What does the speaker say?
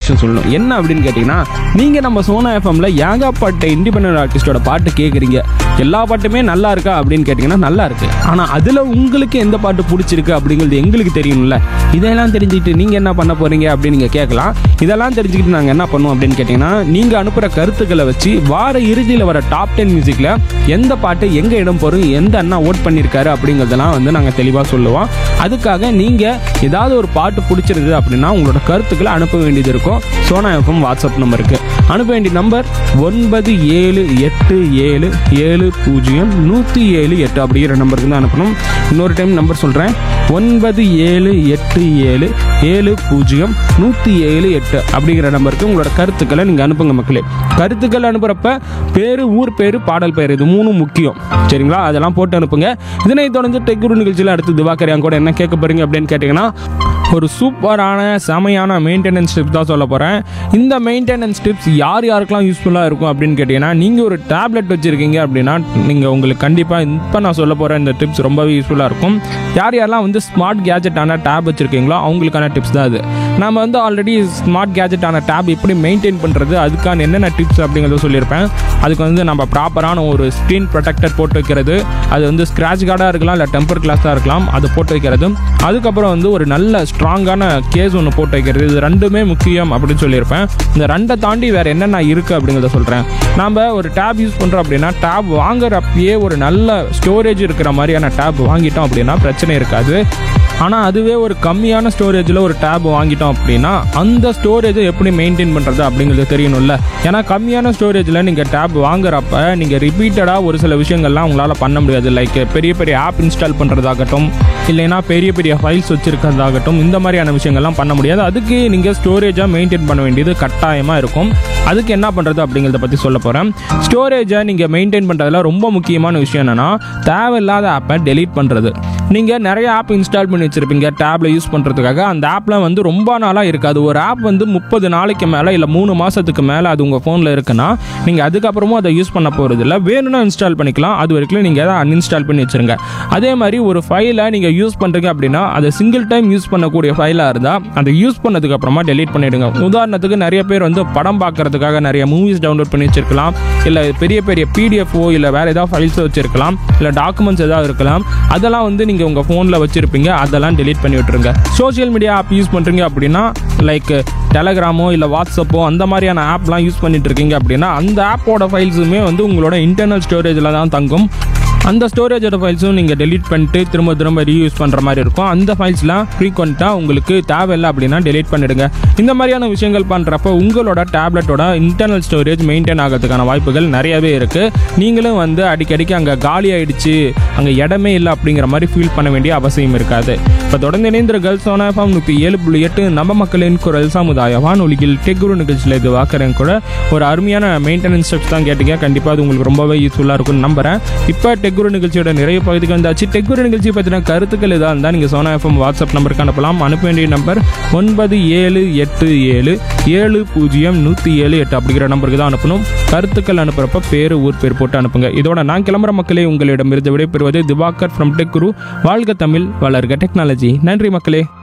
விஷயம் சொல்லணும் என்ன அப்படின்னு கேட்டிங்கன்னா நீங்கள் நம்ம சோனா எஃப்எம்ல ஏகப்பட்ட இண்டிபெண்டன்ட் ஆர்டிஸ்டோட பாட்டு கேட்குறீங்க எல்லா பாட்டுமே நல்லா இருக்கா அப்படின்னு கேட்டிங்கன்னா நல்லா இருக்கு ஆனால் அதில் உங்களுக்கு எந்த பாட்டு பிடிச்சிருக்கு அப்படிங்கிறது எங்களுக்கு தெரியணும்ல இதெல்லாம் தெரிஞ்சுக்கிட்டு நீங்கள் என்ன பண்ண போகிறீங்க அப்படின்னு நீங்கள் கேட்கலாம் இதெல்லாம் தெரிஞ்சுக்கிட்டு நாங்கள் என்ன பண்ணுவோம் அப்படின்னு கேட்டிங்கன்னா நீங்கள் அனுப்புகிற கருத்துக்களை வச்சு வார இறுதியில் வர டாப் டென் மியூசிக்கில் எந்த பாட்டு எங்கே இடம் போகிறோம் எந்த அண்ணா ஓட் பண்ணியிருக்காரு அப்படிங்கிறதெல்லாம் வந்து நாங்கள் தெளிவாக சொல்லுவோம் அதுக்காக நீங்கள் ஏதாவது ஒரு பாட்டு பிடிச்சிருந்தது அப்படின்னா உங்களோட கருத்துக்களை அனுப்ப வேண்டியது இருக்கும் சோனா எஃப்எம் வாட்ஸ்அப் நம்பருக்கு அனுப்ப வேண்டிய நம்பர் ஒன்பது ஏழு எட்டு ஏழு ஏழு பூஜ்ஜியம் நூற்றி ஏழு எட்டு அப்படிங்கிற நம்பருக்கு தான் அனுப்பணும் இன்னொரு டைம் நம்பர் சொல்கிறேன் ஒன்பது ஏழு எட்டு ஏழு ஏழு பூஜ்ஜியம் நூற்றி ஏழு எட்டு அப்படிங்கிற நம்பருக்கு உங்களோட கருத்துக்களை நீங்கள் அனுப்புங்க மக்களே கருத்துக்கள் அனுப்புகிறப்ப பேர் ஊர் பேர் பாடல் பேர் இது மூணும் முக்கியம் சரிங்களா அதெல்லாம் போட்டு அனுப்புங்க இதனை தொடர்ந்து டெக்குரு நிகழ்ச்சியில் அடுத்து திவாகர் கூட என்ன கேட்க போறீங்க அப்படின்னு கேட்டிங்கன்னா ஒரு சூப்பரான செமையான மெயின்டெனன்ஸ் டிப்ஸ் தான் சொல்ல போகிறேன் இந்த மெயின்டெனன்ஸ் டிப்ஸ் யார் யாருக்கெல்லாம் யூஸ்ஃபுல்லாக இருக்கும் அப்படின்னு கேட்டிங்கன்னா நீங்கள் ஒரு டேப்லெட் வச்சுருக்கீங்க அப்படின்னா நீங்கள் உங்களுக்கு கண்டிப்பாக இப்போ நான் சொல்ல போகிற இந்த டிப்ஸ் ரொம்பவே யூஸ்ஃபுல்லாக இருக்கும் யார் யாரெல்லாம் வந்து ஸ்மார்ட் கேஜெட்டான டேப் வச்சுருக்கீங்களோ அவங்களுக்கான டிப்ஸ் தான் அது நம்ம வந்து ஆல்ரெடி ஸ்மார்ட் கேஜெட்டான டேப் எப்படி மெயின்டைன் பண்ணுறது அதுக்கான என்னென்ன டிப்ஸ் அப்படிங்கிறத சொல்லியிருப்பேன் அதுக்கு வந்து நம்ம ப்ராப்பரான ஒரு ஸ்க்ரீன் ப்ரொடெக்டர் போட்டு வைக்கிறது அது வந்து ஸ்க்ராட்ச் கார்டாக இருக்கலாம் இல்லை டெம்பர் கிளாஸாக இருக்கலாம் அது போட்டு வைக்கிறது அதுக்கப்புறம் வந்து ஒரு நல்ல ஸ்ட்ராங்கான கேஸ் ஒன்று போட்டு வைக்கிறது இது ரெண்டுமே முக்கியம் அப்படின்னு சொல்லியிருப்பேன் இந்த ரெண்டை தாண்டி வேறு என்னென்ன இருக்குது அப்படிங்கிறத சொல்கிறேன் நாம் ஒரு டேப் யூஸ் பண்ணுறோம் அப்படின்னா டேப் வாங்குறப்பயே ஒரு நல்ல ஸ்டோரேஜ் இருக்கிற மாதிரியான டேப் வாங்கிட்டோம் அப்படின்னா பிரச்சனை இருக்காது ஆனால் அதுவே ஒரு கம்மியான ஸ்டோரேஜில் ஒரு டேப் வாங்கிட்டோம் அப்படின்னா அந்த ஸ்டோரேஜை எப்படி மெயின்டைன் பண்ணுறது அப்படிங்கிறது தெரியணும்ல ஏன்னா கம்மியான ஸ்டோரேஜில் நீங்கள் டேப் வாங்குறப்ப நீங்கள் ரிப்பீட்டடாக ஒரு சில விஷயங்கள்லாம் உங்களால் பண்ண முடியாது லைக் பெரிய பெரிய ஆப் இன்ஸ்டால் பண்ணுறதாகட்டும் இல்லைன்னா பெரிய பெரிய ஃபைல்ஸ் வச்சுருக்கிறதாகட்டும் இந்த மாதிரியான விஷயங்கள்லாம் பண்ண முடியாது அதுக்கு நீங்கள் ஸ்டோரேஜாக மெயின்டைன் பண்ண வேண்டியது கட்டாயமாக இருக்கும் அதுக்கு என்ன பண்ணுறது அப்படிங்கிறத பற்றி சொல்ல போகிறேன் ஸ்டோரேஜை நீங்கள் மெயின்டைன் பண்ணுறதுல ரொம்ப முக்கியமான விஷயம் என்னென்னா தேவையில்லாத ஆப்பை டெலீட் பண்ணுறது நீங்கள் நிறைய ஆப் இன்ஸ்டால் பண்ணி வச்சுருப்பீங்க டேப்பில் யூஸ் பண்ணுறதுக்காக அந்த ஆப்லாம் வந்து ரொம்ப நாளாக இருக்காது ஒரு ஆப் வந்து முப்பது நாளைக்கு மேலே இல்லை மூணு மாதத்துக்கு மேலே அது உங்கள் ஃபோனில் இருக்குன்னா நீங்கள் அதுக்கப்புறமும் அதை யூஸ் பண்ண போகிறது இல்லை வேணும்னா இன்ஸ்டால் பண்ணிக்கலாம் அது வரைக்கும் நீங்கள் அதை அன்இன்ஸ்டால் பண்ணி வச்சுருங்க அதே மாதிரி ஒரு ஃபைலை நீங்கள் யூஸ் பண்ணுறீங்க அப்படின்னா அதை சிங்கிள் டைம் யூஸ் பண்ணக்கூடிய ஃபைலாக இருந்தால் அதை யூஸ் பண்ணதுக்கு அப்புறமா டெலீட் பண்ணிவிடுங்க உதாரணத்துக்கு நிறைய பேர் வந்து படம் பார்க்கறதுக்காக நிறைய மூவிஸ் டவுன்லோட் பண்ணி வச்சிருக்கலாம் இல்லை பெரிய பெரிய பிடிஎஃப்ஓ இல்லை வேறு ஏதாவது ஃபைல்ஸ் வச்சிருக்கலாம் இல்லை டாக்குமெண்ட்ஸ் ஏதாவது இருக்கலாம் அதெல்லாம் வந்து நீங்கள் உங்கள் ஃபோனில் வச்சுருப்பீங்க அதெல்லாம் டெலீட் பண்ணி விட்டுருங்க சோஷியல் மீடியா ஆப் யூஸ் பண்ணுறீங்க அப்படின்னா லைக் டெலகிராமோ இல்லை வாட்ஸ்அப்போ அந்த மாதிரியான ஆப்லாம் யூஸ் பண்ணிட்டு இருக்கீங்க அப்படின்னா அந்த ஆப்போட ஃபைல்ஸுமே வந்து உங்களோட இன்டர்னல் ஸ்டோரேஜில் தான் தங்கும் அந்த ஸ்டோரேஜோட ஃபைல்ஸும் நீங்கள் டெலீட் பண்ணிட்டு திரும்ப திரும்ப ரீயூஸ் பண்ணுற மாதிரி இருக்கும் அந்த ஃபைல்ஸ்லாம் ஃப்ரீக்வெண்ட்டாக உங்களுக்கு தேவையில்லை அப்படின்னா டெலீட் பண்ணிடுங்க இந்த மாதிரியான விஷயங்கள் பண்ணுறப்ப உங்களோட டேப்லெட்டோட இன்டர்னல் ஸ்டோரேஜ் மெயின்டைன் ஆகிறதுக்கான வாய்ப்புகள் நிறையவே இருக்குது நீங்களும் வந்து அடிக்கடிக்கு அங்கே காலி ஆயிடுச்சு அங்கே இடமே இல்லை அப்படிங்கிற மாதிரி ஃபீல் பண்ண வேண்டிய அவசியம் இருக்காது இப்போ தொடர்ந்து இணைந்திர கேர்ள்ஸ் சோனா எஃப்எம் நூற்றி ஏழு புள்ளி எட்டு நம்ம மக்களின் குரல் சமுதாய வானொலியில் டெக்குரு நிகழ்ச்சியில் இது வாக்குறேன் கூட ஒரு அருமையான மெயின்டெனன்ஸ் ஸ்டெப்ஸ் தான் கேட்டீங்க கண்டிப்பாக அது உங்களுக்கு ரொம்பவே யூஸ்ஃபுல்லாக இருக்கும்னு நம்புறேன் இப்போ டெக்குரு நிகழ்ச்சியோட நிறைய பகுதிக்கு வந்தாச்சு டெக்குரு நிகழ்ச்சி பற்றின கருத்துக்கள் எதாக இருந்தால் நீங்கள் சோனா எஃப்எம் வாட்ஸ்அப் நம்பருக்கு அனுப்பலாம் அனுப்ப வேண்டிய நம்பர் ஒன்பது ஏழு எட்டு ஏழு ஏழு பூஜ்ஜியம் நூற்றி ஏழு எட்டு அப்படிங்கிற நம்பருக்கு தான் அனுப்பணும் கருத்துக்கள் அனுப்புறப்ப பேர் ஊர் பேர் போட்டு அனுப்புங்க இதோட நான் கிளம்புற மக்களே உங்களிடமிருந்து விடைபெறுவது திவாகர் ஃப்ரம் டெக்குரு வாழ்க தமிழ் வளர்க டெக்னாலஜி நன்றி மக்களே